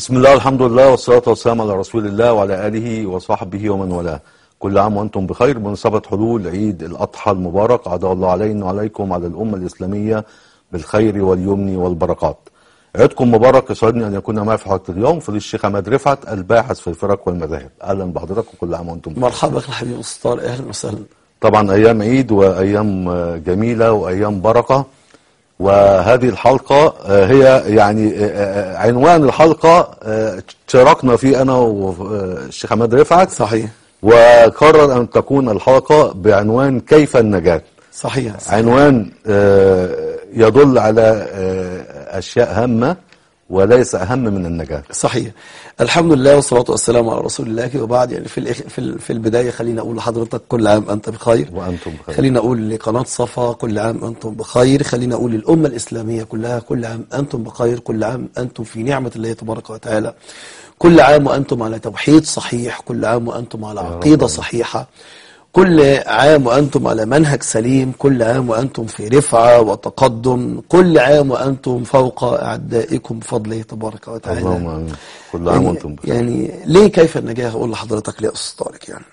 بسم الله الحمد لله والصلاة والسلام على رسول الله وعلى آله وصحبه ومن والاه كل عام وأنتم بخير بمناسبة حلول عيد الأضحى المبارك عدا الله علينا وعليكم وعلى الأمة الإسلامية بالخير واليمن والبركات عيدكم مبارك يسعدني أن يكون معي في حلقة اليوم فضيل الشيخ عماد رفعت الباحث في الفرق والمذاهب أهلا بحضرتك وكل عام وأنتم بخير مرحبا اخي الحبيب مستار اهلا وسهلا طبعا أيام عيد وأيام آه، جميلة وأيام بركة وهذه الحلقة آه، هي يعني آه، آه، عنوان الحلقة آه، شاركنا فيه أنا والشيخ عماد رفعت صحيح وقرر أن تكون الحلقة بعنوان كيف النجاة صحيح عنوان آه، يدل على آه، أشياء هامة وليس أهم من النجاة صحيح الحمد لله والصلاة والسلام على رسول الله وبعد يعني في الإخ... في ال- في البداية خلينا أقول لحضرتك كل عام أنت بخير وأنتم بخير خلينا أقول لقناة صفا كل عام أنتم بخير خلينا أقول للأمة الإسلامية كلها كل عام أنتم بخير كل عام أنتم في نعمة الله تبارك وتعالى كل عام وأنتم على توحيد صحيح كل عام وأنتم على عقيدة صحيحة كل عام وأنتم على منهج سليم كل عام وأنتم في رفعة وتقدم كل عام وأنتم فوق أعدائكم بفضله تبارك وتعالى اللهم آمين كل عام وأنتم بخير يعني ليه كيف النجاة أقول لحضرتك ليه يا أستاذ طارق يعني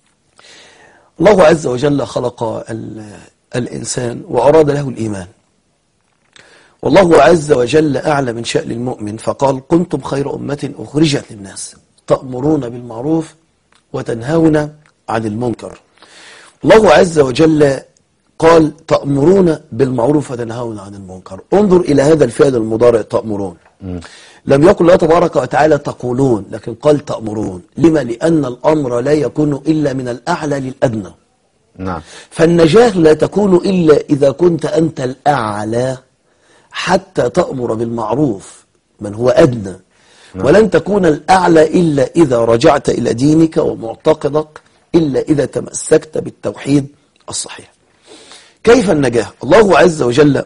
الله عز وجل خلق ال- الإنسان وأراد له الإيمان والله عز وجل أعلى من شأن المؤمن فقال كنتم خير أمة أخرجت للناس تأمرون بالمعروف وتنهون عن المنكر الله عز وجل قال تأمرون بالمعروف وتنهون عن المنكر انظر إلى هذا الفعل المضارع تأمرون لم يقل الله تبارك وتعالى تقولون لكن قال تأمرون لما لأن الأمر لا يكون إلا من الأعلى للأدنى نعم فالنجاة لا تكون إلا إذا كنت أنت الأعلى حتى تأمر بالمعروف من هو أدنى ولن تكون الأعلى إلا إذا رجعت إلى دينك ومعتقدك إلا إذا تمسكت بالتوحيد الصحيح كيف النجاة الله عز وجل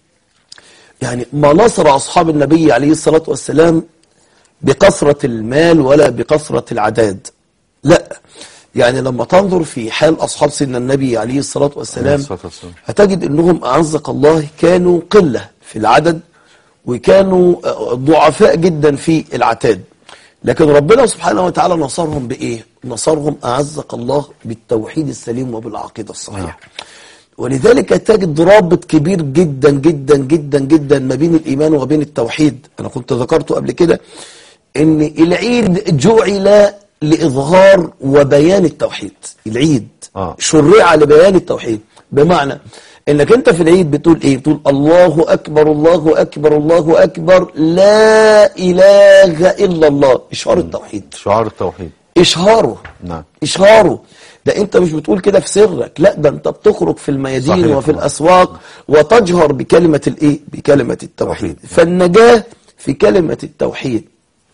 يعني ما نصر أصحاب النبي عليه الصلاة والسلام بكثرة المال ولا بكثرة العداد لا يعني لما تنظر في حال أصحاب سيدنا النبي عليه الصلاة عليه والسلام الصلاة والسلام. هتجد أنهم أعزك الله كانوا قلة في العدد وكانوا آه، ضعفاء جدا في العتاد لكن ربنا سبحانه وتعالى نصرهم بإيه نصرهم أعزك الله بالتوحيد السليم وبالعقيدة الصحيحة ولذلك تجد رابط كبير جدا جدا جدا جدا ما بين الإيمان وبين التوحيد أنا كنت ذكرته قبل كده إن العيد جعل لإظهار وبيان التوحيد العيد آه. شرع لبيان التوحيد بمعنى انك انت في العيد بتقول ايه بتقول الله اكبر الله اكبر الله اكبر لا اله الا الله اشهار التوحيد شعار التوحيد اشهاره نعم اشهاره ده انت مش بتقول كده في سرك لا ده انت بتخرج في الميادين صحيح. وفي الاسواق وتجهر بكلمة الايه بكلمة التوحيد توحيد. فالنجاة في كلمة التوحيد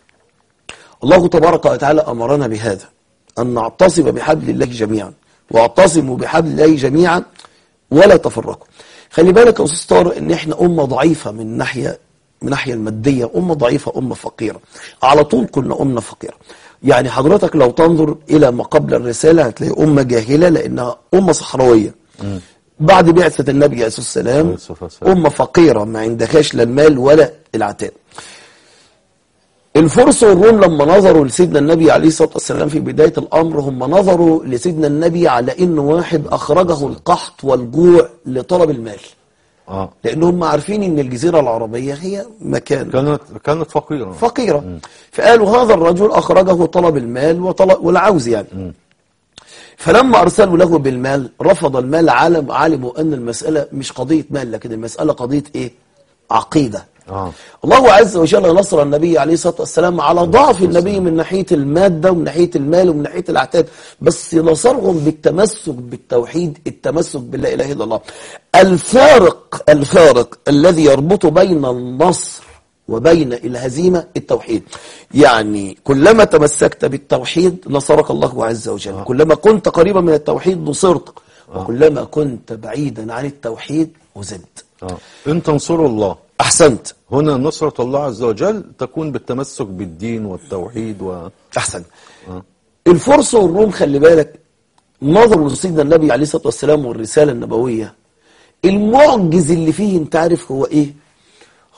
الله تبارك وتعالى امرنا بهذا ان نعتصم بحبل الله جميعا واعتصموا بحبل الله جميعا ولا تفرقوا خلي بالك يا استاذ طارق ان احنا امه ضعيفه من ناحيه من الناحيه الماديه امه ضعيفه امه فقيره على طول كنا امه فقيره يعني حضرتك لو تنظر الى ما قبل الرساله هتلاقي امه جاهله لانها امه صحراويه بعد بعثه النبي عليه الصلاه والسلام عليه الصلاة والسلام. امه فقيره ما عندهاش لا المال ولا العتاد الفرس والروم لما نظروا لسيدنا النبي عليه الصلاة والسلام في بداية الأمر هم نظروا لسيدنا النبي على إنه واحد أخرجه القحط والجوع لطلب المال اه لأن هم عارفين إن الجزيرة العربية هي مكان كانت كانت فقيرة فقيرة فقالوا هذا الرجل أخرجه طلب المال وطلب والعوز يعني فلما أرسلوا له بالمال رفض المال علم علموا أن المسألة مش قضية مال لكن المسألة قضية إيه عقيدة اه الله عز وجل نصر النبي عليه الصلاة والسلام على ضعف النبي من ناحية المادة ومن ناحية المال ومن ناحية العتاد بس نصرهم بالتمسك بالتوحيد التمسك باللا إله إلا الله الفارق الفارق الذي يربط بين النصر وبين الهزيمة التوحيد يعني كلما تمسكت بالتوحيد نصرك الله عز وجل كلما كنت قريبا من التوحيد نصرت وكلما كنت بعيدا عن التوحيد وزدت اه ان تنصروا الله أحسنت هنا نصرة الله عز وجل تكون بالتمسك بالدين والتوحيد و احسن الفرس والروم خلي بالك نظروا لسيدنا النبي عليه الصلاه والسلام والرساله النبويه المعجز اللي فيه انت عارف هو ايه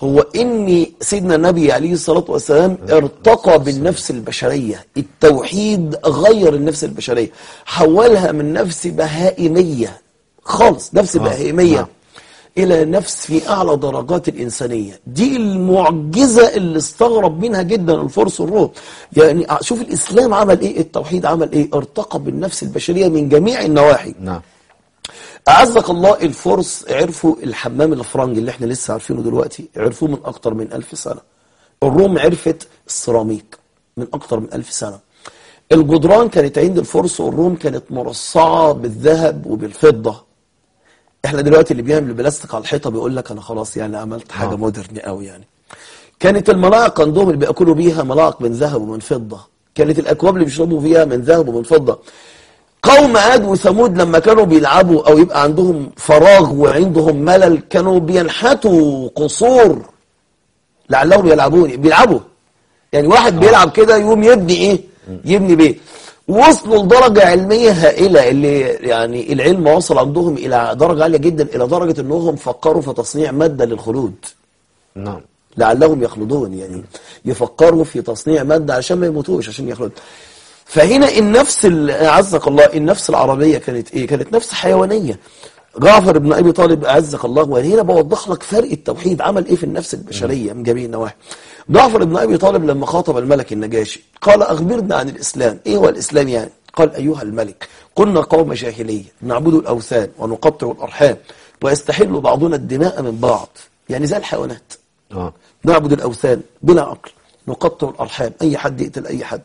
هو ان سيدنا النبي عليه الصلاة والسلام ارتقى بالنفس البشرية التوحيد غير النفس البشرية حولها من نفس بهائمية خالص نفس آه، بهائمية نعم. الى نفس في اعلى درجات الانسانيه دي المعجزه اللي استغرب منها جدا الفرس والروم يعني شوف الاسلام عمل ايه التوحيد عمل ايه ارتقى بالنفس البشريه من جميع النواحي نعم أعزك الله الفرس عرفوا الحمام الفرنجي اللي احنا لسه عارفينه دلوقتي عرفوه من أكتر من ألف سنة الروم عرفت السيراميك من أكتر من ألف سنة الجدران كانت عند الفرس والروم كانت مرصعة بالذهب وبالفضة احنا دلوقتي اللي بيعمل البلاستيك على الحيطة بيقول لك أنا خلاص يعني عملت حاجة آه. مودرن قوي يعني كانت الملاعق عندهم اللي بياكلوا بيها ملاعق من ذهب ومن فضة كانت الأكواب اللي بيشربوا فيها من ذهب ومن فضة قوم عاد وثمود لما كانوا بيلعبوا او يبقى عندهم فراغ وعندهم ملل كانوا بينحتوا قصور لعلهم يلعبون بيلعبوا يعني واحد بيلعب كده يقوم يبني ايه يبني بيت وصلوا لدرجة علمية هائلة اللي يعني العلم وصل عندهم إلى درجة عالية جدا إلى درجة أنهم فكروا في تصنيع مادة للخلود نعم لعلهم يخلدون يعني يفكروا في تصنيع مادة عشان ما يموتوش عشان يخلدوا فهنا النفس ال- أعزك الله النفس العربية كانت إيه كانت نفس حيوانية جعفر بن أبي طالب أعزك الله وهنا بوضح لك فرق التوحيد عمل إيه في النفس البشرية من جميع النواحي جعفر بن أبي طالب لما خاطب الملك النجاشي قال أخبرنا عن الإسلام إيه هو الإسلام يعني قال أيها الملك كنا قوم جاهلية نعبد الأوثان ونقطع الأرحام ويستحل بعضنا الدماء من بعض يعني زي الحيوانات اه نعبد الأوثان بلا عقل نقطع الأرحام أي حد يقتل أي حد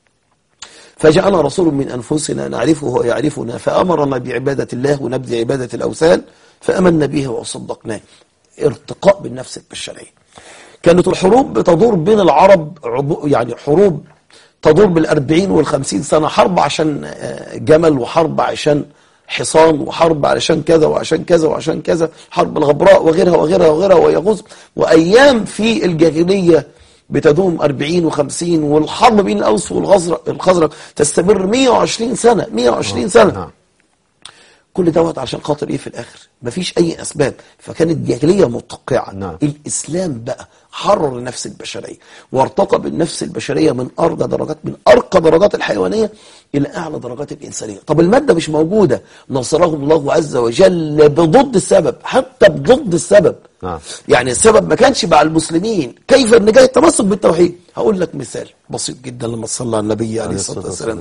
فجعلنا رسول من أنفسنا نعرفه ويعرفنا فأمرنا بعبادة الله ونبذ عبادة الأوثان فأمنا به وصدقناه ارتقاء بالنفس البشرية كانت الحروب بتدور بين العرب عبو يعني حروب تدور بالأربعين والخمسين سنة حرب عشان آه، جمل وحرب عشان حصان وحرب علشان كذا وعشان كذا وعشان كذا حرب الغبراء وغيرها وغيرها وغيرها ويغوص وأيام في الجاهلية بتدوم 40 و50 والحرب بين الأوس والخزرج الخزرج تستمر 120 سنة 120 سنة نعم كل دوت عشان خاطر ايه في الاخر مفيش اي اسباب فكانت جاهليه متقعه نعم. الاسلام بقى حرر النفس البشريه وارتقى بالنفس البشريه من ارقى درجات من ارقى درجات الحيوانيه الى اعلى درجات الانسانيه طب الماده مش موجوده نصرهم الله عز وجل بضد السبب حتى بضد السبب نعم. يعني السبب ما كانش مع المسلمين كيف النجاه التمسك بالتوحيد هقول لك مثال بسيط جدا لما صلى على النبي عليه الصلاه والسلام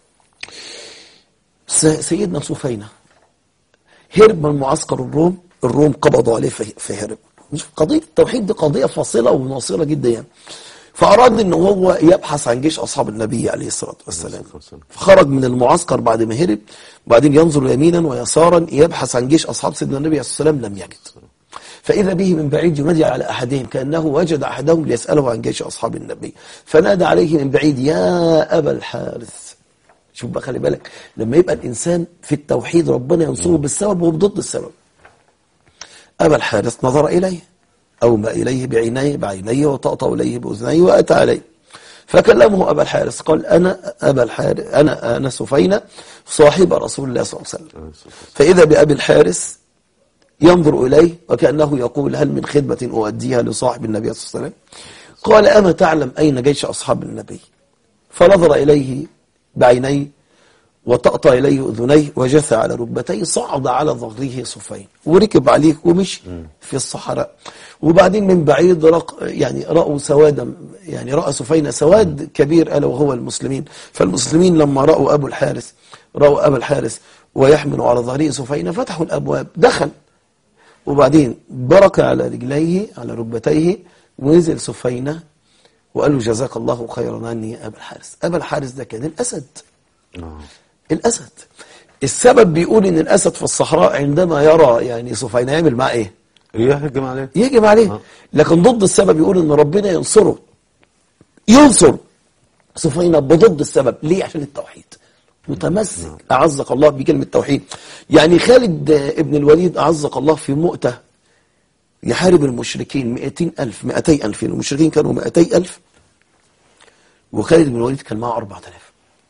س- سيدنا صفينة هرب من معسكر الروم الروم قبضوا عليه في- فهرب مش قضية التوحيد دي قضية فاصلة وناصرة جدا يعني فأراد أن هو يبحث عن جيش أصحاب النبي عليه الصلاة والسلام والسلام. فخرج من المعسكر بعد ما هرب وبعدين ينظر يمينا ويسارا يبحث عن جيش أصحاب سيدنا النبي عليه الصلاة والسلام لم يجد فإذا به من بعيد ينادي على أحدهم كأنه وجد أحدهم ليسأله عن جيش أصحاب النبي فنادى عليه من بعيد يا أبا الحارث شوف بقى خلي بالك لما يبقى الإنسان في التوحيد ربنا ينصره بالسبب وبضد السبب أبا الحارث نظر إليه أومى إليه بعينيه بعينيه وطأطأ إليه بأذنيه وأتى عليه فكلمه أبا الحارث قال أنا أبا الحارث أنا أنا سفينة صاحب رسول الله صلى الله عليه وسلم فإذا بأبي الحارث ينظر إليه وكأنه يقول هل من خدمة أؤديها لصاحب النبي صلى الله عليه وسلم قال أما تعلم أين جيش أصحاب النبي فنظر إليه بعينيه وطأطأ إليه أذنيه وجثى على ركبتيه صعد على ظهره صفين وركب عليه ومشي في الصحراء وبعدين من بعيد رق يعني رأوا سوادا يعني رأى سفينة سواد كبير ألا وهو المسلمين فالمسلمين لما رأوا أبو الحارث رأوا أبا الحارث ويحمل على ظهره سفينة فتحوا الأبواب دخل وبعدين برك على رجليه على ركبتيه ونزل سفينة وقال له جزاك الله خيرا عني يا أبا الحارث أبا الحارث ده كان الأسد آه. الأسد السبب بيقول إن الأسد في الصحراء عندما يرى يعني سفينة يعمل معاه إيه يهجم عليه يهجم عليه آه. لكن ضد السبب يقول إن ربنا ينصره ينصر سفينة بضد السبب ليه عشان التوحيد متمسك أعزك الله بكلمة توحيد يعني خالد آه، ابن الوليد أعزك الله في مؤتة يحارب المشركين 200 ألف 200 ألف المشركين كانوا 200 ألف وخالد بن الوليد كان معه 4000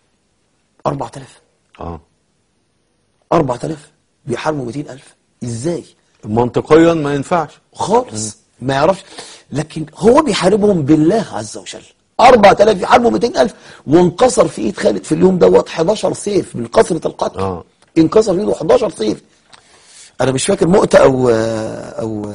4000 اه 4000 بيحاربوا 200000 ازاي منطقيا ما ينفعش خالص ما يعرفش لكن هو بيحاربهم بالله عز وجل 4000 يحاربوا 200000 وانكسر في ايد خالد في اليوم دوت 11 سيف من كثره القتل آه. انكسر في ايده 11 سيف انا مش فاكر مؤتة او او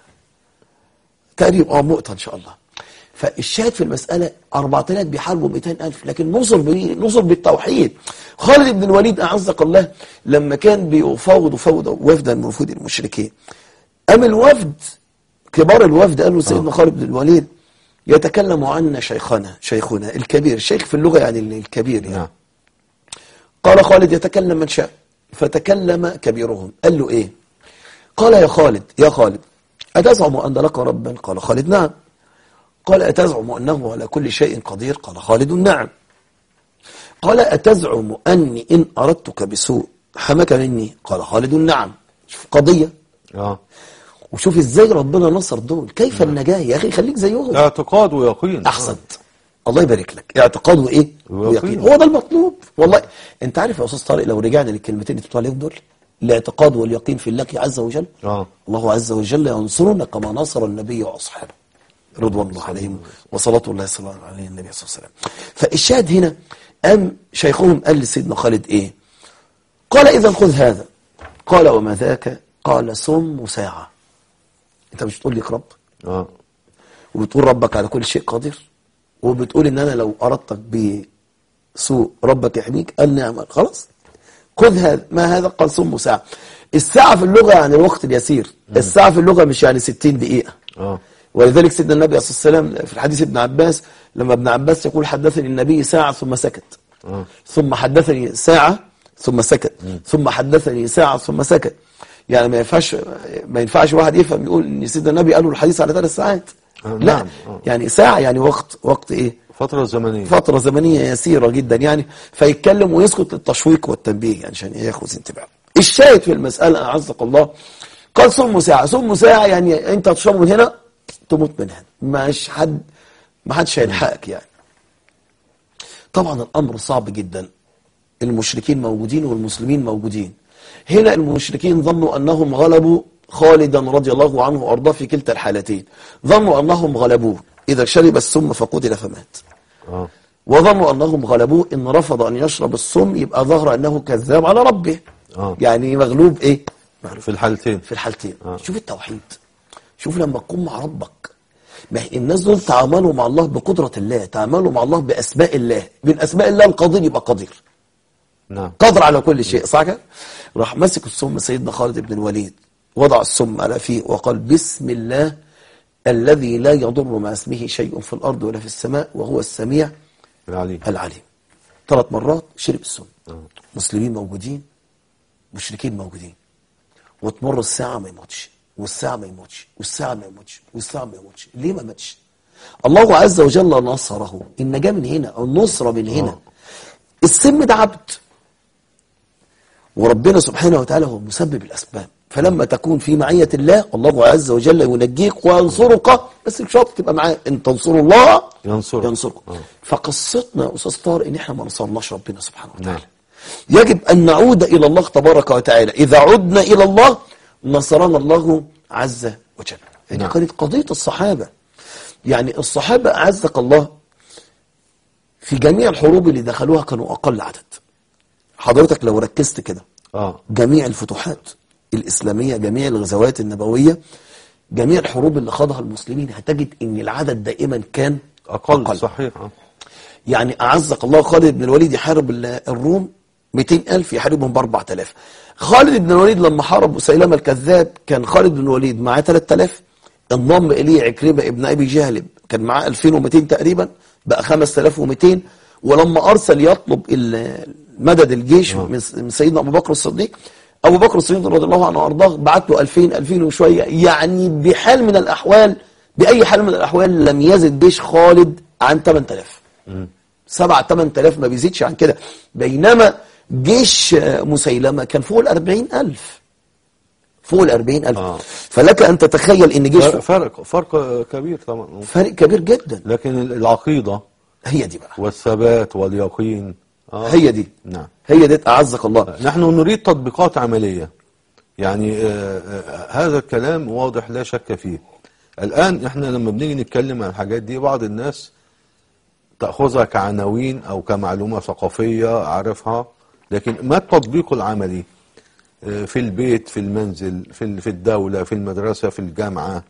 تقريبا اه مؤتة ان شاء الله فالشاهد في المسألة 4000 بيحاربوا 200000 لكن نصر بي نصر بالتوحيد خالد بن الوليد أعزك الله لما كان بيفاوض فوض وفدا من وفود المشركين أم الوفد كبار الوفد قالوا سيدنا خالد بن الوليد يتكلم عنا شيخنا شيخنا الكبير الشيخ في اللغة يعني الكبير يعني نعم قال خالد يتكلم من شاء فتكلم كبيرهم قال له ايه قال يا خالد يا خالد أتزعم أن لك ربا قال خالد نعم قال أتزعم أنه على كل شيء قدير قال خالد نعم قال أتزعم أني إن أردتك بسوء حمك مني قال خالد نعم شوف قضية اه وشوف ازاي ربنا نصر دول كيف النجاة يا أخي خليك زيهم اعتقاد ويقين احسنت الله يبارك لك اعتقاد وايه ويقين. ويقين هو ده المطلوب والله انت عارف يا استاذ طارق لو رجعنا للكلمتين اللي بتقول عليهم دول الاعتقاد واليقين في الله عز وجل اه الله عز وجل ينصرنا كما نصر النبي واصحابه رضوان الله عليهم وصلاة الله صلى الله عليه النبي صلى الله عليه وسلم فالشاهد هنا قام شيخهم قال لسيدنا خالد ايه قال اذا خذ هذا قال وما ذاك قال صم ساعة انت مش بتقول لك رب اه وبتقول ربك على كل شيء قادر وبتقول ان انا لو اردتك بسوء ربك يحميك قال نعم خلاص خذ هذا ما هذا قال صم ساعة الساعة في اللغة يعني الوقت اليسير الساعة في اللغة مش يعني 60 دقيقة اه ولذلك سيدنا النبي عليه الصلاة والسلام في الحديث ابن عباس لما ابن عباس يقول حدثني النبي ساعة ثم سكت اه ثم حدثني ساعة ثم سكت ثم حدثني ساعة ثم سكت يعني ما ينفعش ما ينفعش واحد يفهم يقول ان سيدنا النبي قال له الحديث على ثلاث ساعات آه، لا نعم، آه. يعني ساعة يعني وقت وقت ايه فترة زمنية فترة زمنية يسيرة جدا يعني فيتكلم ويسكت للتشويق والتنبيه يعني عشان ياخذ انتباه الشاهد في المسألة أعزك الله قال صم ساعة صم ساعة يعني أنت تشرب من هنا تموت من هنا مش حد ما حدش هيلحقك يعني طبعا الأمر صعب جدا المشركين موجودين والمسلمين موجودين هنا المشركين ظنوا أنهم غلبوا خالدا رضي الله عنه وأرضاه في كلتا الحالتين ظنوا أنهم غلبوه إذا شرب السم فقتل فمات اه وظنوا أنهم غلبوه إن رفض أن يشرب السم يبقى ظهر أنه كذاب على ربه آه. يعني مغلوب إيه مغلوب في الحالتين في الحالتين آه. شوف التوحيد شوف لما تكون مع ربك ما هي الناس دول تعاملوا مع الله بقدرة الله تعاملوا مع الله بأسماء الله من أسماء الله القدير يبقى قدير نعم قادر على كل شيء صح كده راح مسك السم سيدنا خالد بن الوليد وضع السم على فيه وقال بسم الله الذي لا يضر مع اسمه شيء في الأرض ولا في السماء وهو السميع العلي العليم ثلاث مرات شرب السم مسلمين موجودين مشركين موجودين وتمر الساعة ما يموتش والساعة ما يموتش والساعة ما يموتش والساعة ما يموتش ليه ما ماتش الله عز وجل نصره النجاة من هنا النصرة من هنا السم ده عبد وربنا سبحانه وتعالى هو مسبب الأسباب فلما تكون في معية الله الله عز وجل ينجيك وينصرك بس بشرط تبقى معاه ان تنصروا الله ينصرك. ينصركم آه. فقصتنا يا استاذ طارق ان احنا ما نصرناش ربنا سبحانه وتعالى نعم. يجب ان نعود الى الله تبارك وتعالى اذا عدنا الى الله نصرنا الله عز وجل هذه نعم. كانت قضيه الصحابه يعني الصحابه اعزك الله في جميع الحروب اللي دخلوها كانوا اقل عدد حضرتك لو ركزت كده اه جميع الفتوحات الإسلامية جميع الغزوات النبوية جميع الحروب اللي خاضها المسلمين هتجد ان العدد دائما كان اقل, أقل. صحيح اه يعني أعزك الله خالد بن الوليد يحارب ال- الروم 200 ألف يحاربهم ب 4000 خالد بن الوليد لما حارب سيلمة الكذاب كان خالد بن الوليد معاه 3000 انضم إليه عكرمة ابن أبي جهل كان معاه 2200 تقريبا بقى 5200 ولما أرسل يطلب ال- مدد الجيش من س- من سيدنا أبو بكر الصديق أبو بكر الصديق رضي الله عنه وأرضاه بعت له 2000 2000 وشوية يعني بحال من الأحوال بأي حال من الأحوال لم يزد جيش خالد عن 8000 سبعة تمن تلاف ما بيزيدش عن كده بينما جيش آه، مسيلمة كان فوق الأربعين ألف فوق الأربعين ألف آه. فلك أن تتخيل إن جيش فرق فرق, فرق كبير طبعا فرق كبير جدا لكن العقيدة هي دي بقى والثبات واليقين آه. هي دي نعم هي دي أعزك الله نحن نريد تطبيقات عملية يعني آه، آه، هذا الكلام واضح لا شك فيه الآن احنا لما بنيجي نتكلم عن الحاجات دي بعض الناس تأخذها كعناوين أو كمعلومة ثقافية عارفها لكن ما التطبيق العملي آه، في البيت في المنزل في ال- في الدولة في المدرسة في الجامعة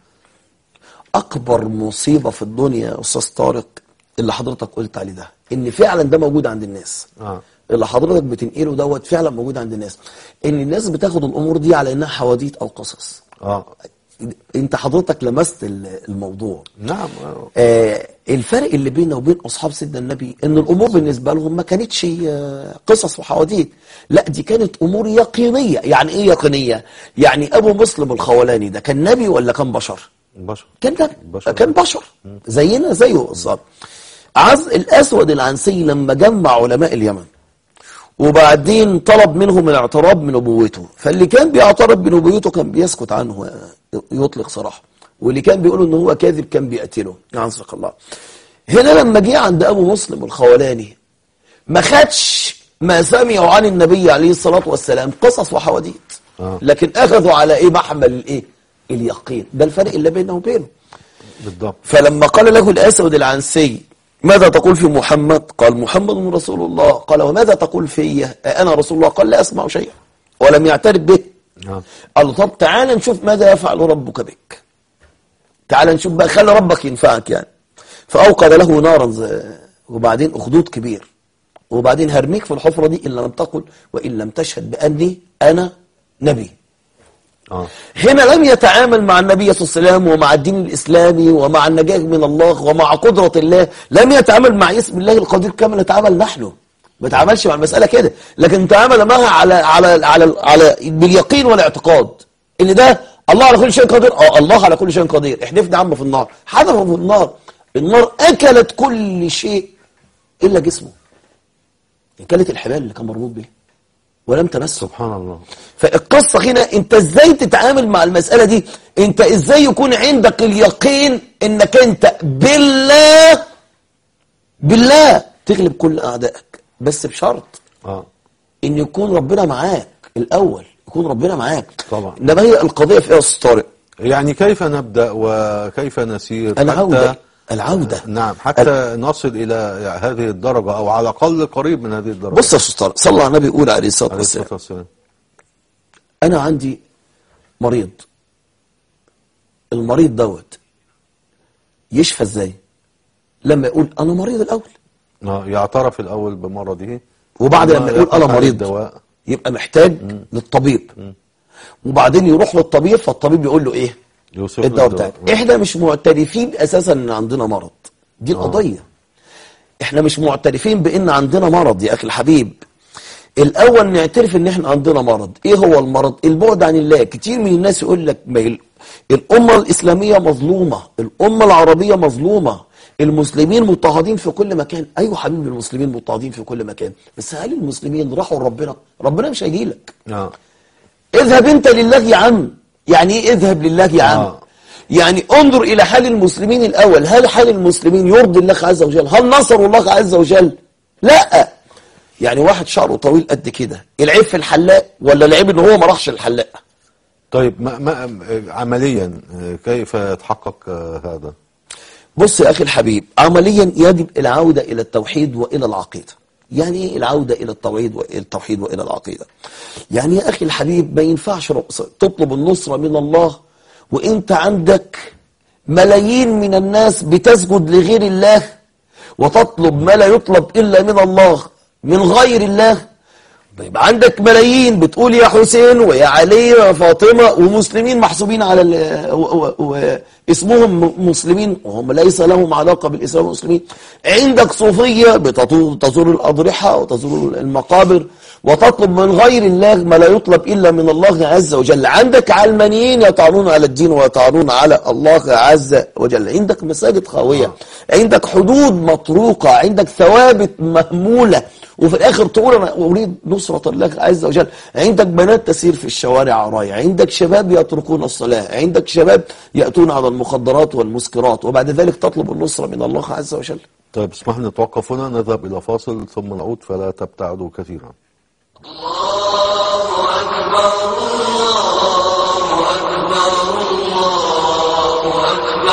اكبر مصيبه في الدنيا يا استاذ طارق اللي حضرتك قلت عليه ده ان فعلا ده موجود عند الناس آه. اللي حضرتك بتنقله دوت فعلا موجود عند الناس ان الناس بتاخد الامور دي على انها حواديت او قصص اه انت حضرتك لمست ال- الموضوع نعم آه. آه الفرق اللي بيننا وبين اصحاب سيدنا النبي ان الامور بالنسبه لهم ما كانتش آه، قصص وحواديت لا دي كانت امور يقينيه يعني ايه يقينيه يعني ابو مسلم الخولاني ده كان نبي ولا كان بشر بشر كان نبي بشر. كان بشر زينا زيه بالظبط عز الاسود العنسي لما جمع علماء اليمن وبعدين طلب منهم الاعتراف بنبوته فاللي كان بيعترف بنبوته كان بيسكت عنه آه، يطلق سراحه واللي كان بيقول ان هو كاذب كان بيقتله يعزك الله هنا لما جه عند ابو مسلم الخولاني ما خدش ما سمعوا عن النبي عليه الصلاه والسلام قصص وحواديت آه. لكن اخذوا على ايه محمل الايه اليقين ده الفرق اللي بينه وبينه بالضبط فلما قال له الأسود العنسي ماذا تقول في محمد قال محمد رسول الله قال وماذا تقول في أنا رسول الله قال لا أسمع شيئا ولم يعترف به آه. قال له طب تعال نشوف ماذا يفعل ربك بك تعال نشوف بقى خلي ربك ينفعك يعني فأوقد له نارا ز- وبعدين أخدود كبير وبعدين هرميك في الحفرة دي إن لم تقل وإن لم تشهد بأني أنا نبي اه هنا لم يتعامل مع النبي صلى الله عليه وسلم ومع الدين الإسلامي ومع النجاة من الله ومع قدرة الله لم يتعامل مع اسم الله القدير كما نتعامل نحن ما تعاملش مع المسألة كده لكن تعامل معها على على على على باليقين والاعتقاد ان ده الله على كل شيء قدير اه الله على كل شيء قدير احدفنا عم في النار حذفوا في النار النار اكلت كل شيء الا جسمه اكلت الحبال اللي كان مربوط بيه ولم تمسه سبحان الله فالقصة هنا انت ازاي تتعامل مع المسألة دي انت ازاي يكون عندك اليقين انك انت بالله بالله تغلب كل اعدائك بس بشرط اه ان يكون ربنا معاك الاول يكون ربنا معاك طبعا. انما هي القضية في ايه يا استاذ طارق يعني كيف نبدأ وكيف نسير العودة العودة نعم حتى نصل إلى هذه الدرجة أو على الأقل قريب من هذه الدرجة بص يا استاذ طارق صلى على النبي يقول عليه الصلاة عليه والسلام الصلاة والسلام انا عندي مريض المريض دوت يشفى ازاي لما يقول انا مريض الاول آه، يعترف الأول بمرضه وبعد ثم لما يقول يبحث انا عن مريض الدواء يبقى محتاج للطبيب وبعدين يروح للطبيب فالطبيب يقول له ايه يوصف له الدواء الدواء. بتاعك احنا مش معترفين اساسا ان عندنا مرض دي القضيه احنا مش معترفين بان عندنا مرض يا اخي الحبيب الاول نعترف ان احنا عندنا مرض ايه هو المرض البعد عن الله كتير من الناس يقول لك ما ال- الامه الاسلاميه مظلومه الامه العربيه مظلومه المسلمين مضطهدين في كل مكان ايوه حبيبي المسلمين مضطهدين في كل مكان بس هل المسلمين راحوا لربنا ربنا مش هيجي لك آه. اذهب انت لله يا عم يعني ايه اذهب لله يا عم آه. يعني انظر الى حال المسلمين الاول هل حال المسلمين يرضي الله عز وجل هل نصروا الله عز وجل لا يعني واحد شعره طويل قد كده العيب في الحلاق ولا العيب ان هو ما راحش الحلاق طيب ما ما عمليا آه، كيف يتحقق آه، هذا بص يا اخي الحبيب عمليا يجب العوده الى التوحيد والى العقيده يعني ايه العوده الى التوحيد والى التوحيد والى العقيده يعني يا اخي الحبيب ما ينفعش رؤس- تطلب النصره من الله وانت عندك ملايين من الناس بتسجد لغير الله وتطلب ما لا يطلب الا من الله من غير الله يبقى عندك ملايين بتقول يا حسين ويا علي ويا فاطمة ومسلمين محسوبين على ال- و- و- واسمهم م- مسلمين وهم ليس لهم علاقة بالإسلام والمسلمين عندك صوفية بتطو- تزور الأضرحة وتزور المقابر وتطلب من غير الله ما لا يطلب إلا من الله عز وجل عندك علمانيين يطعنون على الدين ويطعنون على الله عز وجل عندك مساجد خاوية عندك حدود مطروقة عندك ثوابت مهمولة وفي الاخر تقول انا اريد نصرة الله عز وجل عندك بنات تسير في الشوارع عرايا عندك شباب يتركون الصلاة عندك شباب يأتون على المخدرات والمسكرات وبعد ذلك تطلب النصرة من الله عز وجل طيب اسمح لي نتوقف هنا نذهب إلى فاصل ثم نعود فلا تبتعدوا كثيرا الله أكبر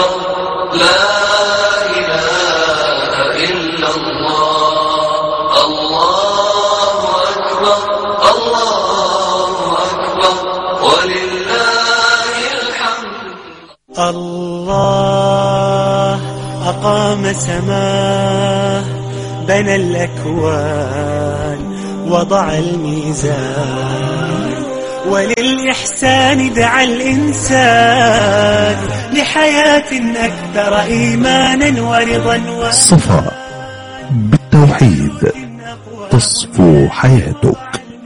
الله أقام سماه بنى الأكوان وضع الميزان وللإحسان دعا الإنسان لحياة أكثر إيمانا ورضا و... صفا بالتوحيد تصفو حياتك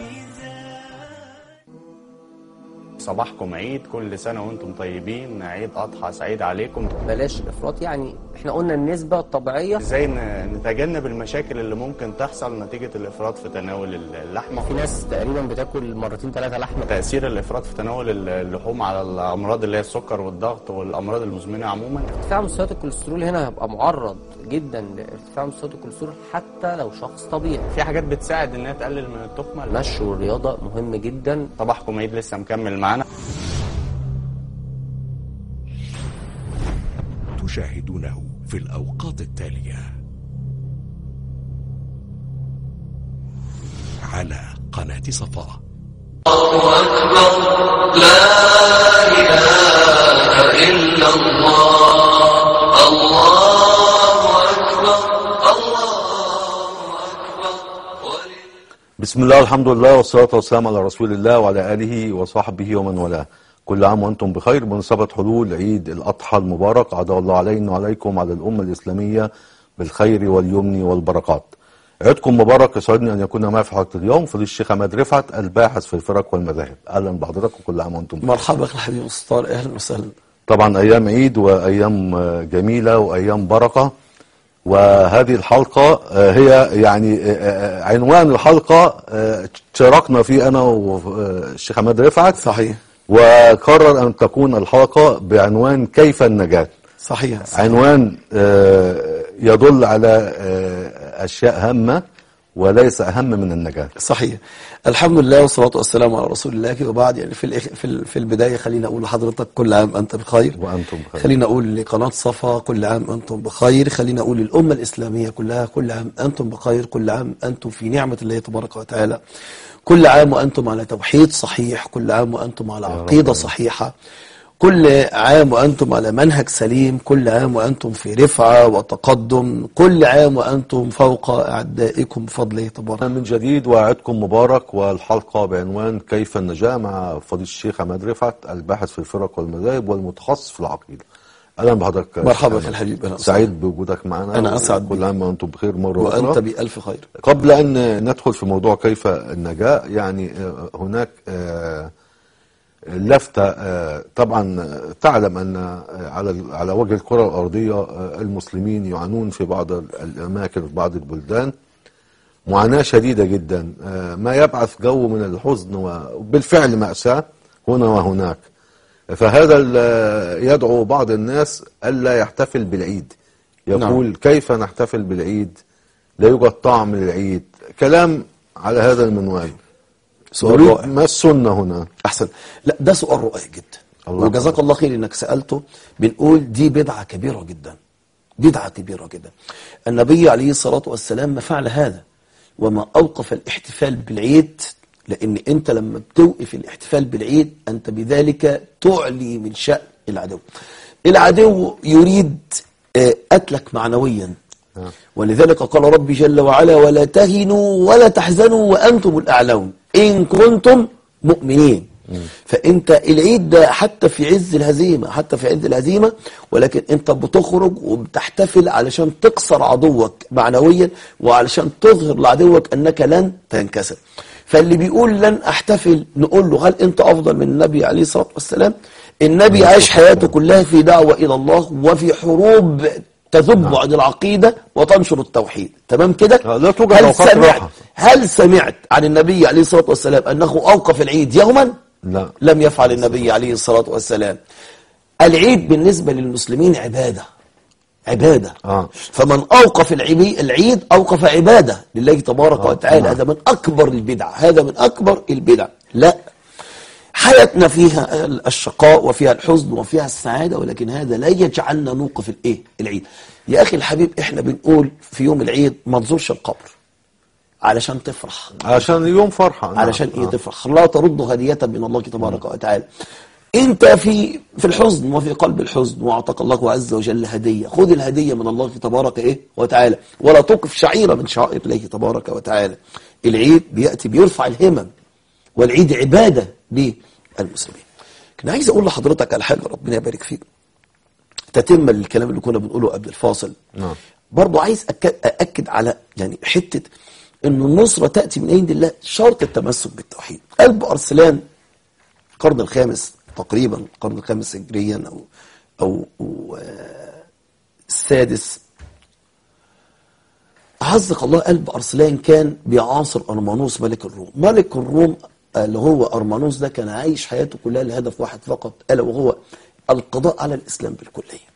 صباحكم عيد كل سنة وانتم طيبين عيد أضحى سعيد عليكم بلاش افراط يعني احنا قلنا النسبة الطبيعية ازاي ن- نتجنب المشاكل اللي ممكن تحصل نتيجة الإفراط في تناول اللحمة في ناس تقريبا بتاكل مرتين ثلاثة لحمة تأثير الإفراط في تناول اللحوم على الأمراض اللي هي السكر والضغط والأمراض المزمنة عموما ارتفاع مستويات الكوليسترول هنا هيبقى معرض جدا لارتفاع مستويات الكوليسترول حتى لو شخص طبيعي في حاجات بتساعد إنها تقلل من التخمة المشي والرياضة مهم جدا صباحكم عيد لسه مكمل معانا تشاهدونه في الأوقات التالية على قناة صفا بسم الله الحمد لله والصلاة والسلام على رسول الله وعلى آله وصحبه ومن والاه كل عام وأنتم بخير بمناسبة حلول عيد الأضحى المبارك عدا الله علينا وعليكم على الأمة الإسلامية بالخير واليمن والبركات عيدكم مبارك يسعدني أن يكون معي في حلقة اليوم فضيل الشيخ عماد رفعت الباحث في الفرق والمذاهب أهلا بحضرتك وكل عام وأنتم بخير مرحبا أخي الحبيب السطار أهلا وسهلا طبعا أيام عيد وأيام آه، جميلة وأيام بركة وهذه الحلقة آه، هي يعني آه، آه، عنوان الحلقة آه، شاركنا فيه أنا والشيخ حماد رفعت صحيح وقرر أن تكون الحلقة بعنوان كيف النجاة صحيح عنوان آه، يدل على آه، أشياء هامة وليس أهم من النجاة صحيح الحمد لله والصلاة والسلام على رسول الله وبعد يعني في الإخ... في, ال... في البداية خلينا أقول لحضرتك كل عام أنت بخير وأنتم بخير خلينا أقول لقناة صفا كل عام أنتم بخير خلينا أقول للأمة الإسلامية كلها كل عام أنتم بخير كل عام أنتم في نعمة الله تبارك وتعالى كل عام وأنتم على توحيد صحيح كل عام وأنتم على عقيدة صحيحة كل عام وأنتم على منهج سليم كل عام وأنتم في رفعة وتقدم كل عام وأنتم فوق أعدائكم بفضله تبارك من جديد وعدكم مبارك والحلقة بعنوان كيف النجاة مع فضيل الشيخ عماد رفعت الباحث في الفرق والمذاهب والمتخصص في العقيدة أهلا بحضرتك يا مرحبا شيخ أخي عماد. الحبيب، أهلا سعيد بوجودك معنا أنا أسعد كل بك. عام وأنتم بخير مرة وأنت أخرى بألف خير قبل أن ندخل في موضوع كيف النجاة يعني آه، هناك آه، لفتة آه، طبعا آه، تعلم أن آه، على على وجه الكرة الأرضية آه، المسلمين يعانون في بعض الأماكن في بعض البلدان معاناة شديدة جدا آه، ما يبعث جو من الحزن وبالفعل مأساة هنا وهناك فهذا ال- يدعو بعض الناس ألا يحتفل بالعيد يقول نعم. كيف نحتفل بالعيد لا يوجد طعم للعيد كلام على هذا المنوال سؤال نريد رائع. ما السنة هنا أحسن لا ده سؤال رائع جدا الله وجزاك الله خير انك سألته بنقول دي بدعة كبيرة جدا بدعة كبيرة جدا النبي عليه الصلاة والسلام ما فعل هذا وما أوقف الاحتفال بالعيد لأن أنت لما بتوقف الاحتفال بالعيد أنت بذلك تعلي من شأن العدو العدو يريد آه، قتلك معنويا ولذلك قال ربي جل وعلا ولا تهنوا ولا تحزنوا وأنتم الأعلون إن كنتم مؤمنين فأنت العيد ده حتى في عز الهزيمة حتى في عز الهزيمة ولكن أنت بتخرج وبتحتفل علشان تكسر عدوك معنويا وعلشان تظهر لعدوك أنك لن تنكسر فاللي بيقول لن أحتفل نقول له هل أنت أفضل من النبي عليه الصلاة والسلام النبي عاش حياته كلها في دعوة إلى الله وفي حروب تذب عن العقيدة وتنشر التوحيد تمام كده آه، لا توجد هل أوقات سمعت راحة. هل سمعت عن النبي عليه الصلاة والسلام أنه أوقف العيد يوما لا لم يفعل النبي عليه الصلاة والسلام العيد بالنسبة للمسلمين عبادة عبادة آه. فمن أوقف العبي- العيد أوقف عبادة لله تبارك آه، وتعالى نعم. هذا من أكبر البدع هذا من أكبر البدع لا حياتنا فيها الشقاء وفيها الحزن وفيها السعادة ولكن هذا لا يجعلنا نوقف الايه العيد يا اخي الحبيب احنا بنقول في يوم العيد ما تزورش القبر علشان تفرح عشان يوم فرحة نعم. علشان ايه آه. تفرح لا ترد هدية من الله تبارك وتعالى انت في في الحزن وفي قلب الحزن واعطاك الله عز وجل هدية خذ الهدية من الله تبارك ايه وتعالى ولا توقف شعيرة من شعائر الله تبارك وتعالى العيد بيأتي بيرفع الهمم والعيد عبادة للمسلمين كنا عايز اقول لحضرتك على حاجة ربنا يبارك فيك تتم للكلام اللي كنا بنقوله قبل الفاصل نعم. برضو عايز أك- أأكد على يعني حتة أن النصرة تأتي من عند الله شرط التمسك بالتوحيد قلب أرسلان القرن الخامس تقريبا القرن الخامس هجريا أو أو, أو آه، السادس أعزك الله قلب أرسلان كان بيعاصر أرمانوس ملك الروم ملك الروم آه، اللي هو أرمانوس ده كان عايش حياته كلها لهدف واحد فقط ألا وهو القضاء على الإسلام بالكلية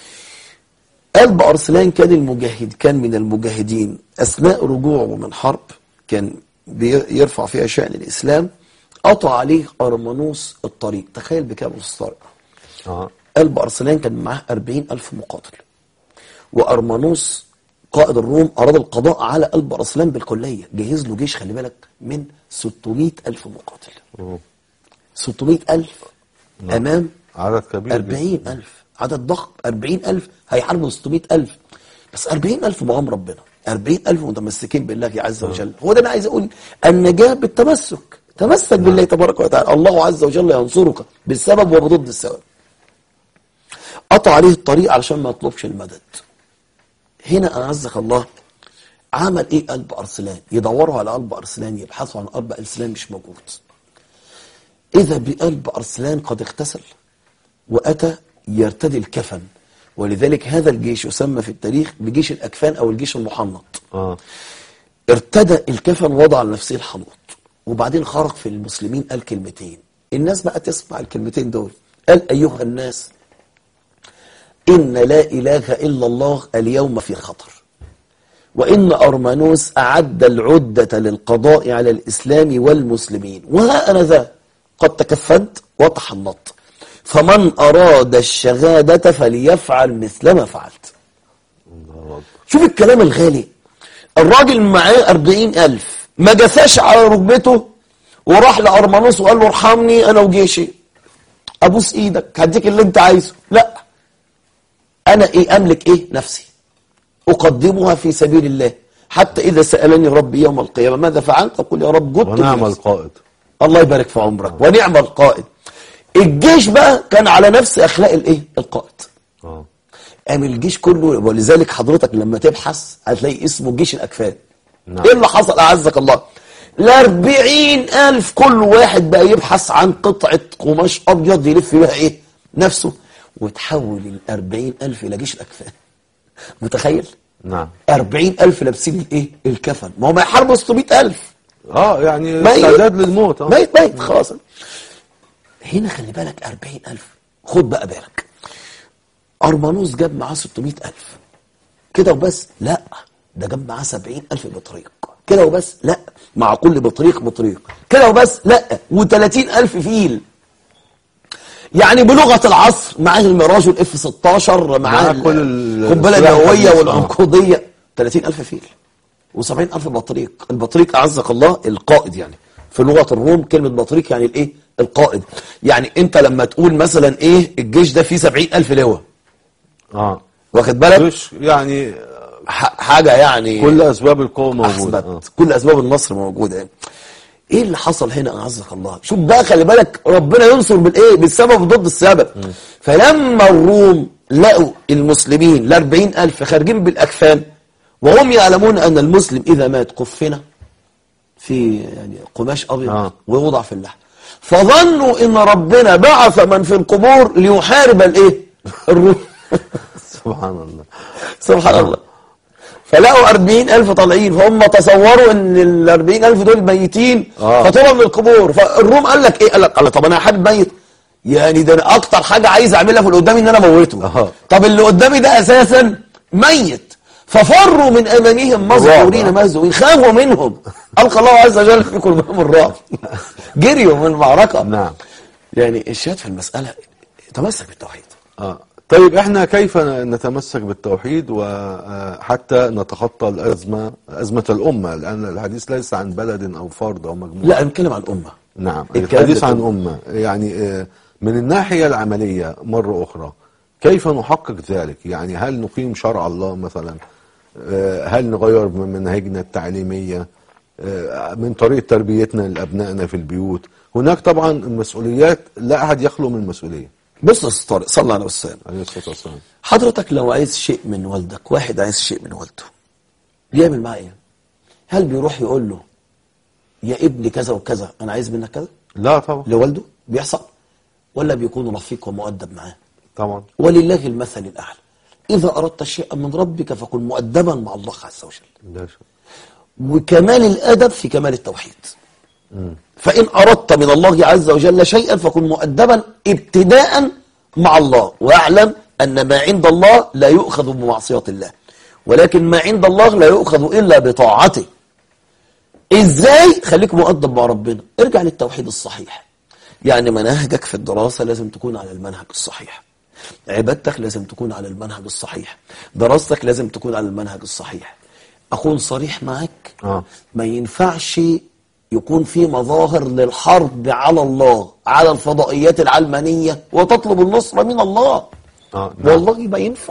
قلب أرسلان كان المجاهد كان من المجاهدين أثناء رجوعه من حرب كان بيرفع فيها شأن الإسلام قطع عليه أرمانوس الطريق تخيل بكام أستاذ طارق آه. قلب أرسلان كان معاه أربعين ألف مقاتل وأرمانوس قائد الروم أراد القضاء على قلب أرسلان بالكلية جهز له جيش خلي بالك من 600 ألف مقاتل أوه. 600 ألف أمام عدد كبير جداً. أربعين ألف عدد ضخم أربعين ألف هيحاربوا 600 ألف بس أربعين ألف معاهم ربنا أربعين ألف متمسكين بالله عز وجل هو ده أنا عايز أقول النجاة بالتمسك تمسك بالله تبارك وتعالى الله عز وجل ينصرك بالسبب وبضد السبب قطع عليه الطريق علشان ما يطلبش المدد هنا أعزك الله عمل ايه قلب ارسلان يدوروا على قلب ارسلان يبحثوا عن قلب ارسلان مش موجود اذا بقلب ارسلان قد اغتسل واتى يرتدي الكفن ولذلك هذا الجيش يسمى في التاريخ بجيش الاكفان او الجيش المحنط آه. ارتدى الكفن وضع لنفسه الحنوط وبعدين خرج في المسلمين قال كلمتين الناس بقى تسمع الكلمتين دول قال ايها الناس ان لا اله الا الله اليوم في خطر وإن أرمانوس أعد العدة للقضاء على الإسلام والمسلمين وها أنا ذا قد تكفنت وتحنطت فمن أراد الشهادة فليفعل مثل ما فعلت الله أكبر. شوف الكلام الغالي الراجل معاه أربعين ألف ما جثاش على ركبته وراح لأرمانوس وقال له ارحمني أنا وجيشي أبوس إيدك هديك اللي أنت عايزه لا أنا إيه أملك إيه نفسي أقدمها في سبيل الله حتى إذا سألني ربي يوم القيامة ماذا فعلت أقول يا رب جدت ونعم بنفسي. القائد الله يبارك في عمرك ونعم القائد الجيش بقى كان على نفس أخلاق الإيه القائد آه. قام الجيش كله ولذلك حضرتك لما تبحث هتلاقي اسمه جيش الأكفان نعم. ايه اللي حصل أعزك الله الأربعين ألف كل واحد بقى يبحث عن قطعة قماش أبيض يلف بها إيه نفسه وتحول الأربعين ألف إلى جيش الأكفان متخيل نعم أربعين ألف لابسين الإيه الكفن ما هم يحاربوا 600 ألف اه يعني ميت. استعداد للموت اه ميت ميت خلاص هنا خلي بالك أربعين ألف خد بقى بالك أرمانوس جاب معاه 600 ألف كده وبس لا ده جاب معاه 70 ألف بطريق كده وبس لا مع كل بطريق بطريق كده وبس لا و30 ألف فيل يعني بلغة العصر معاه الميراج والاف 16 معاه معاه كل ال- القنبلة السلاح النووية الحديث، آه. والعنقودية 30 ألف فيل و70 ألف بطريق البطريق أعزك الله القائد يعني في لغة الروم كلمة بطريق يعني الإيه القائد يعني أنت لما تقول مثلا إيه الجيش ده فيه 70 ألف لواء اه واخد بالك مش يعني ح- حاجة يعني كل اسباب القوه موجوده أحسبت كل أسباب النصر موجودة يعني. إيه اللي حصل هنا أعزك الله شوف بقى خلي بالك ربنا ينصر بالإيه بالسبب ضد السبب فلما الروم لقوا المسلمين الأربعين ألف خارجين بالأكفان وهم يعلمون أن المسلم إذا مات كفن في يعني قماش أبيض آه. ويوضع في اللحم فظنوا إن ربنا بعث من في القبور ليحارب الإيه الروم سبحان الله سبحان الله فلقوا أربعين ألف طالعين فهم تصوروا ان الأربعين ألف دول ميتين آه. فطلعوا من القبور فالروم قال لك ايه قال لك قال طب انا حد ميت يعني ده أنا اكتر حاجة عايز اعملها في اللي قدامي ان انا اموته آه. طب اللي قدامي ده اساسا ميت ففروا من امامهم مذعورين رعب. مهزوين خافوا منهم القى الله عز وجل في قلوبهم الرعب جريوا من المعركه نعم يعني الشهاد في المساله تمسك بالتوحيد آه. طيب احنا كيف نتمسك بالتوحيد وحتى نتخطى الأزمة أزمة الأمة لأن الحديث ليس عن بلد أو فرد أو مجموعة لا انا بتكلم عن الامه نعم الكلام الحديث ده عن كله. أمة يعني آه، من الناحية العملية مرة أخرى كيف نحقق ذلك يعني هل نقيم شرع الله مثلا آه، هل نغير من مناهجنا التعليمية آه، من طريقة تربيتنا لأبنائنا في البيوت هناك طبعا مسؤوليات لا أحد يخلو من مسؤولية بص يا استاذ طارق صلى على والسلام عليه الصلاة والسلام حضرتك لو عايز شيء من والدك واحد عايز شيء من والده بيعمل معاه ايه هل بيروح يقول له يا ابني كذا وكذا انا عايز منك كذا لا طبعا لوالده بيحصل ولا بيكون رفيق ومؤدب معاه طبعا ولله المثل الاعلى اذا اردت شيئا من ربك فكن مؤدبا مع الله عز وجل لا شك. وكمال الادب في كمال التوحيد فان اردت من الله عز وجل شيئا فكن مؤدبا ابتداء مع الله واعلم ان ما عند الله لا يؤخذ بمعصيه الله ولكن ما عند الله لا يؤخذ الا بطاعته ازاي خليك مؤدب مع ربنا ارجع للتوحيد الصحيح يعني مناهجك في الدراسه لازم تكون على المنهج الصحيح عبادتك لازم تكون على المنهج الصحيح دراستك لازم تكون على المنهج الصحيح اكون صريح معاك آه. ما ينفعش يكون في مظاهر للحرب على الله على الفضائيات العلمانية وتطلب النصرة من الله آه، نعم. والله ما ينفع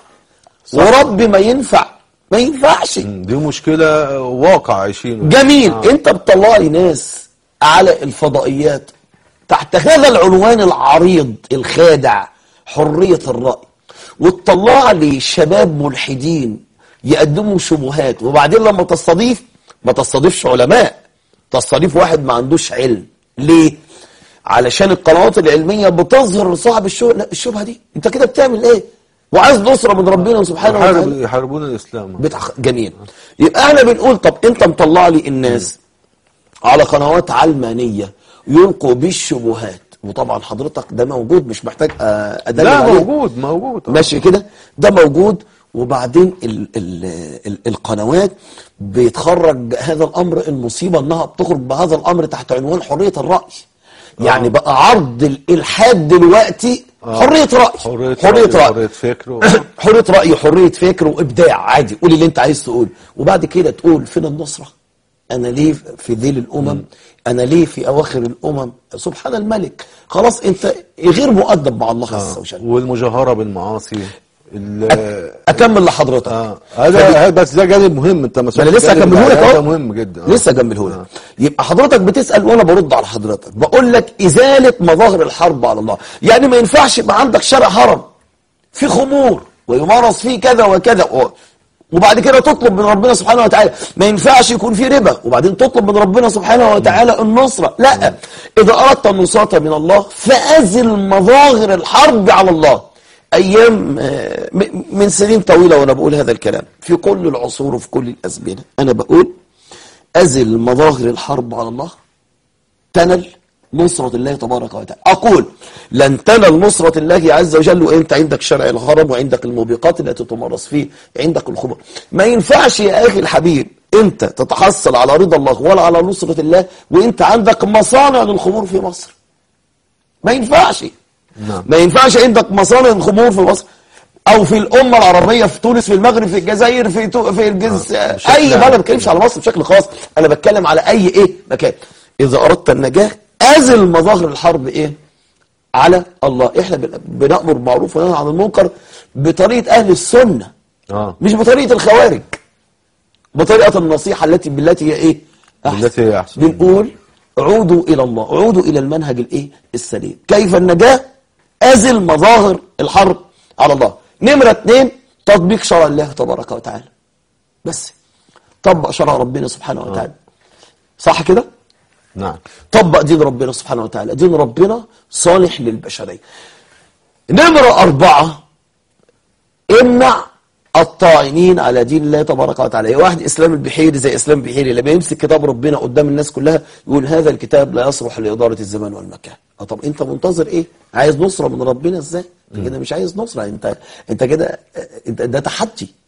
ورب ما ينفع ما ينفعش دي مشكلة واقع عايشينه جميل آه. انت بتطلع لي ناس على الفضائيات تحت هذا العنوان العريض الخادع حرية الرأي وتطلع لي شباب ملحدين يقدموا شبهات وبعدين لما تستضيف ما تستضيفش علماء تستضيف واحد ما عندوش علم ليه؟ علشان القنوات العلمية بتظهر لصاحب الشبهة لا، الشبهة دي انت كده بتعمل ايه؟ وعايز نصرة من ربنا سبحانه يحارب وتعالى يحاربون الإسلام بتح... جميل يبقى احنا بنقول طب انت مطلع لي الناس على قنوات علمانية يلقوا بالشبهات وطبعا حضرتك ده موجود مش محتاج آه، ادلل لا عليه. موجود موجود ماشي كده ده موجود وبعدين ال ال ال القنوات بيتخرج هذا الامر المصيبه انها بتخرج بهذا الامر تحت عنوان حريه الراي يعني بقى عرض الالحاد دلوقتي حريه راي حرية حريه رأي، راي حرية فكر و- حريه راي حريه فكر وابداع عادي قول اللي انت عايز تقول وبعد كده تقول فين النصره انا ليه في ذيل الامم انا ليه في اواخر الامم سبحان الملك خلاص انت غير مؤدب مع الله عز وجل والمجاهرة بالمعاصي ال- اكمل لحضرتك اه هذا هذا بس ده جانب مهم انت ما انا لسه هكمله لك هذا اهو مهم جدا آه. لسه هكمله لك يبقى حضرتك بتسال وانا برد على حضرتك بقول لك ازاله مظاهر الحرب على الله يعني ما ينفعش يبقى عندك شارع هرم في خمور ويمارس فيه كذا وكذا و- وبعد كده تطلب من ربنا سبحانه وتعالى ما ينفعش يكون في ربا وبعدين تطلب من ربنا سبحانه وتعالى النصرة لا إذا أردت النصرة من الله فأزل مظاهر الحرب على الله أيام آه، م- من سنين طويلة وأنا بقول هذا الكلام في كل العصور وفي كل الأزمنة أنا بقول أزل مظاهر الحرب على الله تنل نصرة الله تبارك وتعالى أقول لن تنل نصرة الله عز وجل وأنت عندك شرع الهرم وعندك الموبقات التي تمارس فيه عندك الخمر ما ينفعش يا أخي الحبيب أنت تتحصل على رضا الله ولا على نصرة الله وأنت عندك مصانع للخمور في مصر ما ينفعش نعم. ما ينفعش عندك مصانع الخمور في مصر او في الامه العربيه في تونس في المغرب في الجزائر في تو في الجز آه، بشكل اي عام. بلد ما بتكلمش على مصر بشكل خاص انا بتكلم على اي ايه مكان اذا اردت النجاه ازل مظاهر الحرب ايه على الله احنا بن- بنامر بالمعروف وننهى عن المنكر بطريقه اهل السنه اه مش بطريقه الخوارج بطريقه النصيحه التي بالتي هي ايه أحسن. بالتي هي أحسن. بنقول عودوا الى الله عودوا الى المنهج الايه السليم كيف النجاه ازل مظاهر الحرب على الله نمره اثنين تطبيق شرع الله تبارك وتعالى بس طبق شرع ربنا سبحانه وتعالى صح كده نعم طبق دين ربنا سبحانه وتعالى دين ربنا صالح للبشرية نمرة أربعة امنع الطاعنين على دين الله تبارك وتعالى يا واحد اسلام البحيري زي اسلام البحيري لما يمسك كتاب ربنا قدام الناس كلها يقول هذا الكتاب لا يصلح لاداره الزمان والمكان اه طب انت منتظر ايه عايز نصره من ربنا ازاي انت كده مش عايز نصره انت انت كده انت ده تحدي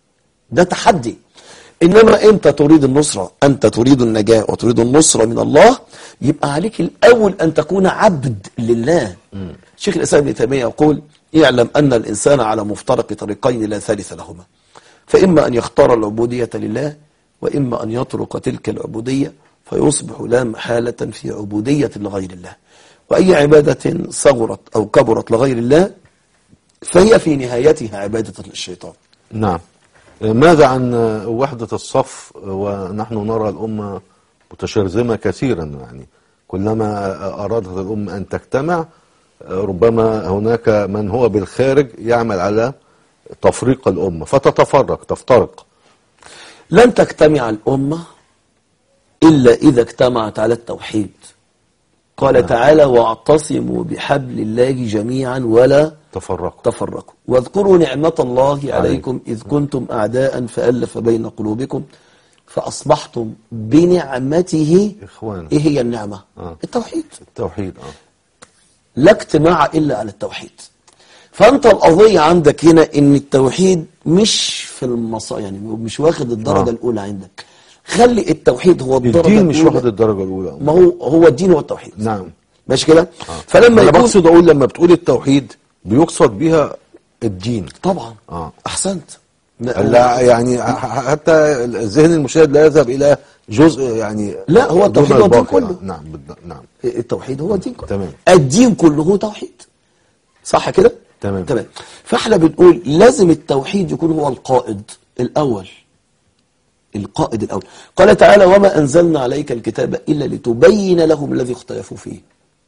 ده تحدي انما انت تريد النصرة انت تريد النجاة وتريد النصرة من الله يبقى عليك الاول ان تكون عبد لله شيخ الاسلام ابن تيمية يقول اعلم ان الانسان على مفترق طريقين لا ثالث لهما فاما ان يختار العبودية لله واما ان يترك تلك العبودية فيصبح لا محالة في عبودية لغير الله واي عبادة صغرت او كبرت لغير الله فهي في نهايتها عبادة للشيطان نعم ماذا عن وحدة الصف ونحن نرى الأمة متشرذمة كثيرا يعني كلما أرادت الأمة أن تجتمع ربما هناك من هو بالخارج يعمل على تفريق الأمة فتتفرق تفترق لن تجتمع الأمة إلا إذا اجتمعت على التوحيد قال تعالى واعتصموا بحبل الله جميعا ولا تفرق تفرقوا واذكروا نعمة الله عليكم إذ كنتم أعداء فألف بين قلوبكم فأصبحتم بنعمته إخوانا إيه هي النعمة آه. التوحيد التوحيد اه لا اجتماع إلا على التوحيد فأنت القضية عندك هنا إن التوحيد مش في المصا يعني مش واخد الدرجة آه. الأولى عندك خلي التوحيد هو الدرجة الدين مش الأولى. واخد الدرجة الأولى ما هو هو الدين هو التوحيد نعم ماشي كده فلما أنا يكون بقصد أقول لما بتقول التوحيد بيقصد بيها الدين طبعا آه. احسنت لا يعني ح- حتى الذهن المشاهد لا يذهب إلى جزء يعني لا، هو دون التوحيد هو الدين الباقي. كله. آه، نعم بالض- نعم التوحيد هو الدين كله تمام. الدين كله هو توحيد صح كده تمام. تمام فاحنا بنقول لازم التوحيد يكون هو القائد الاول القائد الاول قال تعالى وما انزلنا عليك الكتاب الا لتبين لهم الذي اختلفوا فيه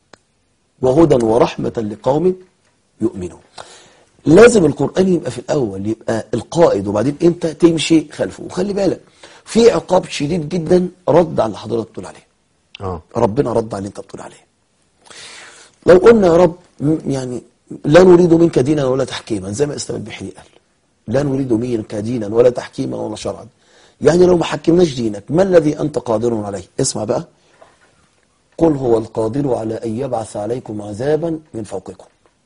وهدى ورحمه لقوم يؤمنون لازم القرآن يبقى في الأول يبقى القائد وبعدين أنت تمشي خلفه وخلي بالك في عقاب شديد جدا رد على اللي حضرتك بتقول عليه اه ربنا رد على اللي انت بتقول عليه لو قلنا يا رب م- يعني لا نريد منك دينا ولا تحكيما زي ما اسلام البحري قال لا نريد منك دينا ولا تحكيما ولا شرعا يعني لو ما حكمناش دينك ما الذي انت قادر عليه اسمع بقى قل هو القادر على ان يبعث عليكم عذابا من فوقكم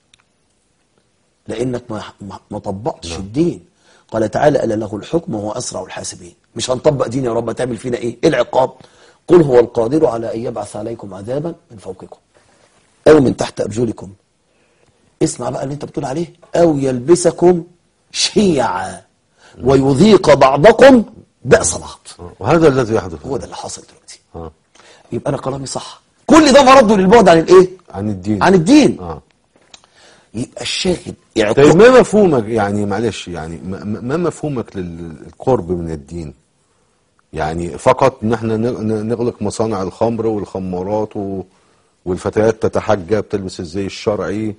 لانك ما ما, ما طبقتش الدين قال تعالى الا له الحكم وهو اسرع الحاسبين مش هنطبق دين يا رب تعمل فينا ايه ايه العقاب قل هو القادر على ان يبعث عليكم عذابا من فوقكم او من تحت ارجلكم اسمع بقى اللي انت بتقول عليه او يلبسكم شيعا ويذيق بعضكم بأس بعض آه. وهذا الذي يحدث هو ده اللي حاصل دلوقتي آه. يبقى انا كلامي صح كل ده مرده للبعد عن الايه عن الدين عن الدين اه يبقى الشاهد طيب يعقوب ما مفهومك يعني معلش يعني ما ما مفهومك للقرب من الدين يعني فقط ان احنا ن- نغلق مصانع الخمر والخمارات و- والفتيات تتحجب تلبس الزي الشرعي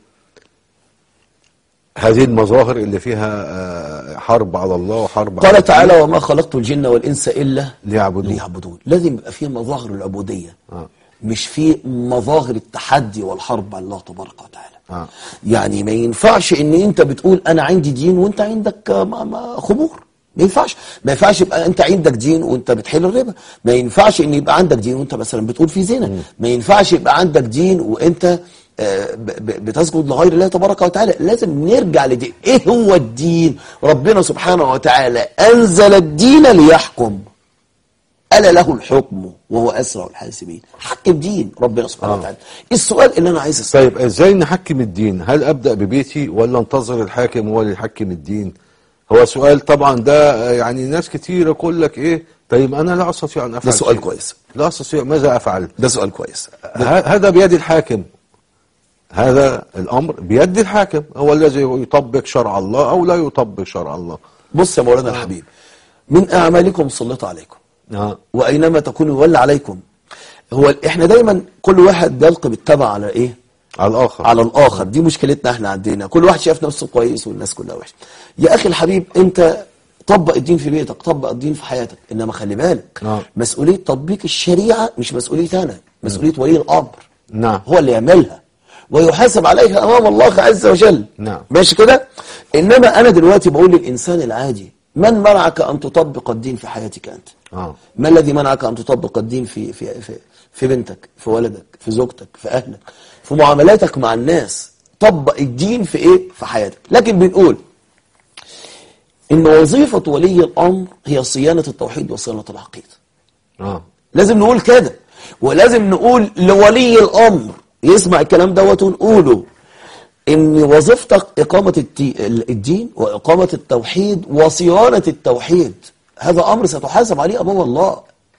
هذه المظاهر اللي فيها آه، حرب على الله وحرب على قال الدين تعالى وما خلقت الجن والانس الا ليعبدون ليعبدون لازم يبقى فيه مظاهر العبوديه آه. مش في مظاهر التحدي والحرب على الله تبارك وتعالى آه. يعني ما ينفعش ان انت بتقول انا عندي دين وانت عندك آه، ما- ما- خمور ما ينفعش ما ينفعش يبقى انت عندك دين وانت بتحل الربا ما ينفعش ان يبقى عندك دين وانت مثلا بتقول في زنا ما ينفعش يبقى عندك دين وانت آه، ب- ب- بتسجد لغير الله تبارك وتعالى لازم نرجع لدين ايه هو الدين ربنا سبحانه وتعالى انزل الدين ليحكم ألا له الحكم وهو أسرع الحاسبين حكم دين ربنا سبحانه آه. وتعالى السؤال اللي أنا عايز أسأله طيب ازاي نحكم الدين هل ابدا ببيتي ولا انتظر الحاكم هو اللي يحكم الدين هو سؤال طبعا ده آه، يعني ناس كتير يقول لك ايه طيب انا لا استطيع ان افعل ده سؤال شيء. كويس لا استطيع ماذا افعل ده سؤال كويس ه- هذا بيد الحاكم هذا الامر بيد الحاكم هو الذي يطبق شرع الله او لا يطبق شرع الله بص يا مولانا الحبيب من أعمالكم سلط عليكم آه. وأينما تكونوا يولى عليكم هو إحنا دايما كل واحد بيلقي بالتبع على إيه على الاخر على الآخر دي مشكلتنا احنا عندنا كل واحد شايف نفسه كويس والناس كلها وحش يا أخي الحبيب أنت طبق الدين في بيتك طبق الدين في حياتك إنما خلي بالك نعم. مسؤولية تطبيق الشريعة مش مسؤولية أنا مسؤولية ولي الأمر نعم هو اللي يعملها ويحاسب عليها امام الله عز وجل نعم. ماشي كده انما انا دلوقتي بقول للانسان العادي من منعك ان تطبق الدين في حياتك انت اه ما الذي منعك ان تطبق الدين في في في, في بنتك في ولدك في زوجتك في اهلك في معاملاتك مع الناس طبق الدين في ايه في حياتك لكن بنقول ان وظيفة ولي الامر هي صيانة التوحيد وصيانة العقيدة اه لازم نقول كده ولازم نقول لولي الامر يسمع الكلام دوت ونقوله ان وظيفتك اقامة التي- الدين واقامة التوحيد وصيانة التوحيد هذا امر ستحاسب عليه امام الله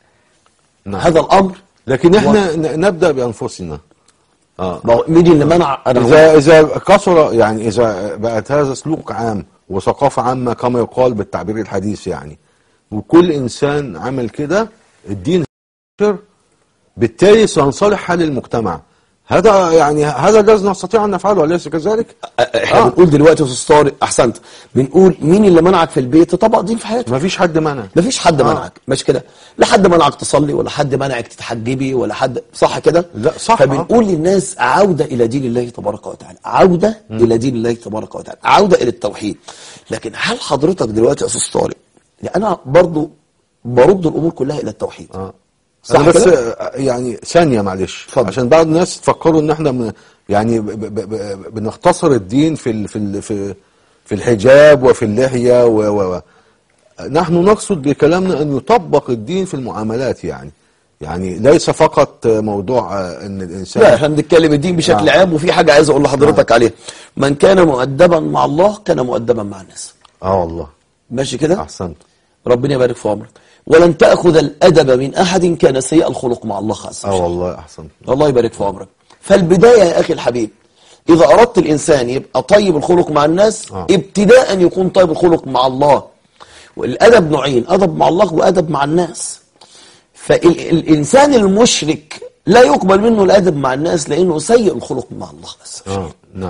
نعم هذا الامر لكن احنا ن- نبدا بانفسنا اه ما هو مين اللي منع انا هقول- اذا اذا كثر يعني اذا بقت هذا سلوك عام وثقافه عامه كما يقال بالتعبير الحديث يعني وكل انسان عمل كده الدين هينتشر بالتالي سينصلح حال المجتمع هذا يعني هذا الذي نستطيع ان نفعله اليس كذلك؟ احنا آه. بنقول دلوقتي يا استاذ طارق احسنت بنقول مين اللي منعك في البيت تطبق دين في حياتك ما فيش حد منع مفيش حد آه. منعك مش كده لا حد منعك تصلي ولا حد منعك تتحجبي ولا حد صح كده لا، صح. فبنقول للناس عودة إلى دين الله تبارك وتعالى عودة إلى دين الله تبارك وتعالى عودة إلى التوحيد لكن هل حضرتك دلوقتي يا أستاذ طارق يعني أنا برضو برد الأمور كلها إلى التوحيد اه صح أنا بس كده؟ آه، يعني ثانية معلش اتفضل. عشان بعض الناس تفكروا ان احنا من يعني ب ب ب بنختصر الدين في ال في ال في في الحجاب وفي اللحية و و و نحن نقصد بكلامنا ان يطبق الدين في المعاملات يعني يعني ليس فقط موضوع آه، ان الانسان لا احنا بنتكلم الدين بشكل نعم. عام وفي حاجة عايز أقول لحضرتك عليها من كان مؤدبا مع الله كان مؤدبا مع الناس اه والله ماشي كده احسنت ربنا يبارك في عمرك ولن تأخذ الأدب من أحد كان سيء الخلق مع الله عز اه وجل والله احسنت الله يبارك في عمرك فالبداية يا أخي الحبيب إذا أردت الإنسان يبقى طيب الخلق مع الناس آه. ابتداء يكون طيب الخلق مع الله والأدب نوعين أدب مع الله وأدب مع الناس فالإنسان المشرك لا يقبل منه الأدب مع الناس لأنه سيء الخلق مع الله بس اه نعم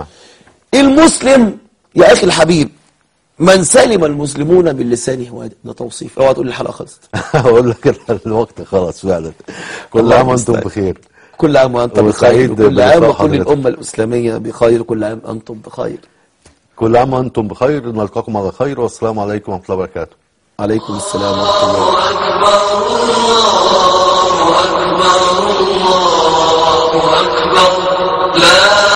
المسلم يا أخي الحبيب من سلم المسلمون باللسان هو ده توصيف اوعى تقول لي الحلقة خلصت اقول لك الوقت خلاص فعلا كل الله عام وانتم المستعان. بخير كل عام وأنت وسعيد بخير كل عام بلقاء وكل حضرتك. الأمة الإسلامية بخير كل عام أنتم بخير كل عام وانتم بخير نلقاكم على خير والسلام عليكم ورحمه الله وبركاته عليكم السلام ورحمة الله وبركاته